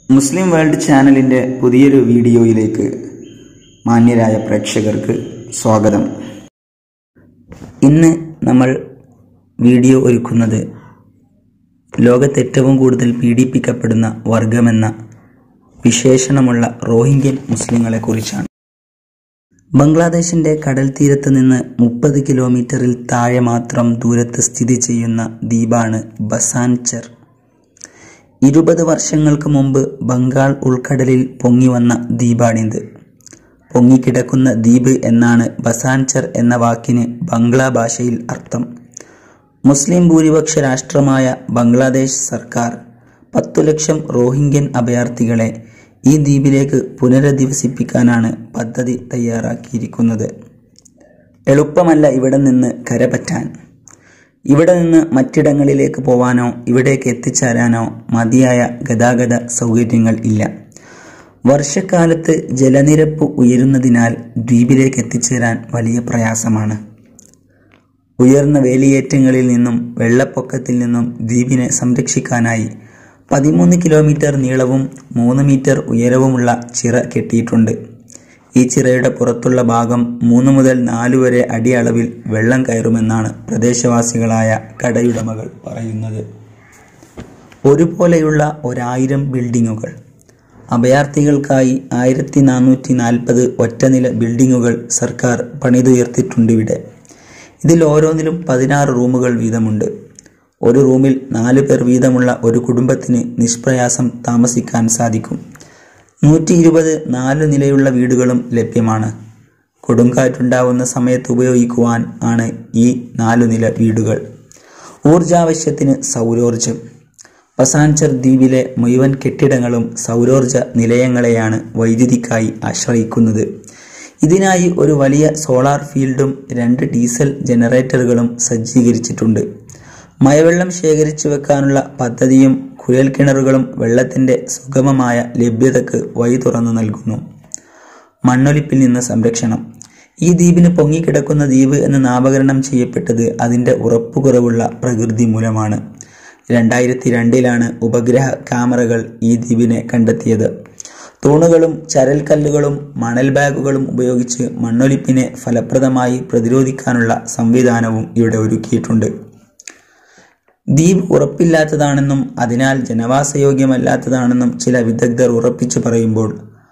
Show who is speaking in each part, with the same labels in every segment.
Speaker 1: മുസ്ലിം world ചാനലിൻ്റെ പുതിയൊരു വീഡിയോയിലേക്ക് മാന്യരായ പ്രേക്ഷകർക്ക് സ്വാഗതം ഇന്ന് നമ്മൾ വീഡിയോ ഒരുക്കുന്നത് ലോകത്ത് ഏറ്റവും കൂടുതൽ പീഡിപ്പിക്കപ്പെടുന്ന വർഗമെന്ന വിശേഷണമുള്ള റോഹിംഗ്യൻ മുസ്ലിങ്ങളെക്കുറിച്ചാണ് ബംഗ്ലാദേശിന്റെ കടൽ തീരത്ത് നിന്ന് മുപ്പത് കിലോമീറ്ററിൽ താഴെ മാത്രം ദൂരത്ത് സ്ഥിതി ചെയ്യുന്ന ദ്വീപാണ് ബസാൻചർ ഇരുപത് വർഷങ്ങൾക്ക് മുമ്പ് ബംഗാൾ ഉൾക്കടലിൽ പൊങ്ങിവന്ന ദ്വീപാണിത് പൊങ്ങിക്കിടക്കുന്ന ദ്വീപ് എന്നാണ് ബസാൻചർ എന്ന വാക്കിന് ബംഗ്ലാ ഭാഷയിൽ അർത്ഥം മുസ്ലിം ഭൂരിപക്ഷ രാഷ്ട്രമായ ബംഗ്ലാദേശ് സർക്കാർ പത്തു ലക്ഷം റോഹിംഗ്യൻ അഭയാർത്ഥികളെ ഈ ദ്വീപിലേക്ക് പുനരധിവസിപ്പിക്കാനാണ് പദ്ധതി തയ്യാറാക്കിയിരിക്കുന്നത് എളുപ്പമല്ല ഇവിടെ നിന്ന് കരപറ്റാൻ ഇവിടെ നിന്ന് മറ്റിടങ്ങളിലേക്ക് പോവാനോ ഇവിടേക്ക് എത്തിച്ചേരാനോ മതിയായ ഗതാഗത സൗകര്യങ്ങൾ ഇല്ല വർഷക്കാലത്ത് ജലനിരപ്പ് ഉയരുന്നതിനാൽ ദ്വീപിലേക്ക് എത്തിച്ചേരാൻ വലിയ പ്രയാസമാണ് ഉയർന്ന വേലിയേറ്റങ്ങളിൽ നിന്നും വെള്ളപ്പൊക്കത്തിൽ നിന്നും ദ്വീപിനെ സംരക്ഷിക്കാനായി പതിമൂന്ന് കിലോമീറ്റർ നീളവും മൂന്ന് മീറ്റർ ഉയരവുമുള്ള ചിറ കെട്ടിയിട്ടുണ്ട് ഈ ചിറയുടെ പുറത്തുള്ള ഭാഗം മൂന്ന് മുതൽ നാല് വരെ അടി അളവിൽ വെള്ളം കയറുമെന്നാണ് പ്രദേശവാസികളായ കടയുടമകൾ പറയുന്നത് ഒരുപോലെയുള്ള ഒരായിരം ബിൽഡിങ്ങുകൾ അഭയാർത്ഥികൾക്കായി ആയിരത്തി നാനൂറ്റി നാൽപ്പത് ഒറ്റനില ബിൽഡിങ്ങുകൾ സർക്കാർ പണിതുയർത്തിയിട്ടുണ്ട് ഇവിടെ ഇതിൽ ഓരോന്നിലും പതിനാറ് റൂമുകൾ വീതമുണ്ട് ഒരു റൂമിൽ നാല് പേർ വീതമുള്ള ഒരു കുടുംബത്തിന് നിഷ്പ്രയാസം താമസിക്കാൻ സാധിക്കും നൂറ്റി ഇരുപത് നാല് നിലയുള്ള വീടുകളും ലഭ്യമാണ് കൊടുങ്കാറ്റുണ്ടാവുന്ന സമയത്ത് ഉപയോഗിക്കുവാൻ ആണ് ഈ നാലു നില വീടുകൾ ഊർജാവശ്യത്തിന് സൗരോർജം പസാൻചർ ദ്വീപിലെ മുഴുവൻ കെട്ടിടങ്ങളും സൗരോർജ നിലയങ്ങളെയാണ് വൈദ്യുതിക്കായി ആശ്രയിക്കുന്നത് ഇതിനായി ഒരു വലിയ സോളാർ ഫീൽഡും രണ്ട് ഡീസൽ ജനറേറ്ററുകളും സജ്ജീകരിച്ചിട്ടുണ്ട് മഴവെള്ളം ശേഖരിച്ചു വെക്കാനുള്ള പദ്ധതിയും കുഴൽ കിണറുകളും വെള്ളത്തിന്റെ സുഗമമായ ലഭ്യതക്ക് വഴി തുറന്നു നൽകുന്നു മണ്ണൊലിപ്പിൽ നിന്ന് സംരക്ഷണം ഈ ദ്വീപിന് പൊങ്ങിക്കിടക്കുന്ന ദ്വീപ് എന്ന് നാമകരണം ചെയ്യപ്പെട്ടത് അതിന്റെ ഉറപ്പുകുറവുള്ള പ്രകൃതി മൂലമാണ് രണ്ടായിരത്തി രണ്ടിലാണ് ഉപഗ്രഹ ക്യാമറകൾ ഈ ദ്വീപിനെ കണ്ടെത്തിയത് തൂണുകളും ചരൽക്കല്ലുകളും മണൽ ബാഗുകളും ഉപയോഗിച്ച് മണ്ണൊലിപ്പിനെ ഫലപ്രദമായി പ്രതിരോധിക്കാനുള്ള സംവിധാനവും ഇവിടെ ഒരുക്കിയിട്ടുണ്ട് ദ്വീപ് ഉറപ്പില്ലാത്തതാണെന്നും അതിനാൽ ജനവാസയോഗ്യമല്ലാത്തതാണെന്നും ചില വിദഗ്ധർ ഉറപ്പിച്ചു പറയുമ്പോൾ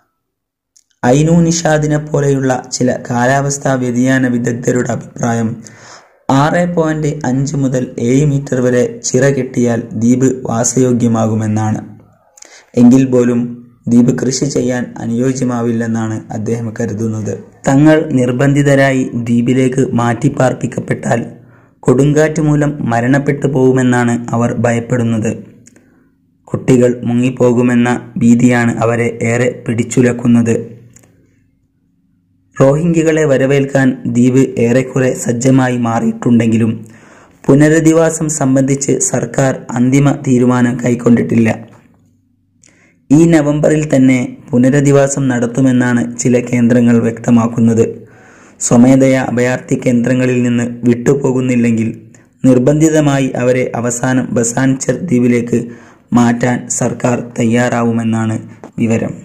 Speaker 1: ഐനു നിഷാദിനെ പോലെയുള്ള ചില കാലാവസ്ഥാ വ്യതിയാന വിദഗ്ധരുടെ അഭിപ്രായം ആറ് പോയിന്റ് അഞ്ച് മുതൽ ഏഴ് മീറ്റർ വരെ ചിറ കെട്ടിയാൽ ദ്വീപ് വാസയോഗ്യമാകുമെന്നാണ് എങ്കിൽ പോലും ദ്വീപ് കൃഷി ചെയ്യാൻ അനുയോജ്യമാവില്ലെന്നാണ് അദ്ദേഹം കരുതുന്നത് തങ്ങൾ നിർബന്ധിതരായി ദ്വീപിലേക്ക് മാറ്റിപ്പാർപ്പിക്കപ്പെട്ടാൽ കൊടുങ്കാറ്റ് മൂലം മരണപ്പെട്ടു പോകുമെന്നാണ് അവർ ഭയപ്പെടുന്നത് കുട്ടികൾ മുങ്ങിപ്പോകുമെന്ന ഭീതിയാണ് അവരെ ഏറെ പിടിച്ചുലക്കുന്നത് റോഹിംഗ്യകളെ വരവേൽക്കാൻ ദ്വീപ് ഏറെക്കുറെ സജ്ജമായി മാറിയിട്ടുണ്ടെങ്കിലും പുനരധിവാസം സംബന്ധിച്ച് സർക്കാർ അന്തിമ തീരുമാനം കൈക്കൊണ്ടിട്ടില്ല ഈ നവംബറിൽ തന്നെ പുനരധിവാസം നടത്തുമെന്നാണ് ചില കേന്ദ്രങ്ങൾ വ്യക്തമാക്കുന്നത് സ്വമേധയാ അഭയാർത്ഥി കേന്ദ്രങ്ങളിൽ നിന്ന് വിട്ടുപോകുന്നില്ലെങ്കിൽ നിർബന്ധിതമായി അവരെ അവസാനം ബസാൻചർ ദ്വീപിലേക്ക് മാറ്റാൻ സർക്കാർ തയ്യാറാവുമെന്നാണ് വിവരം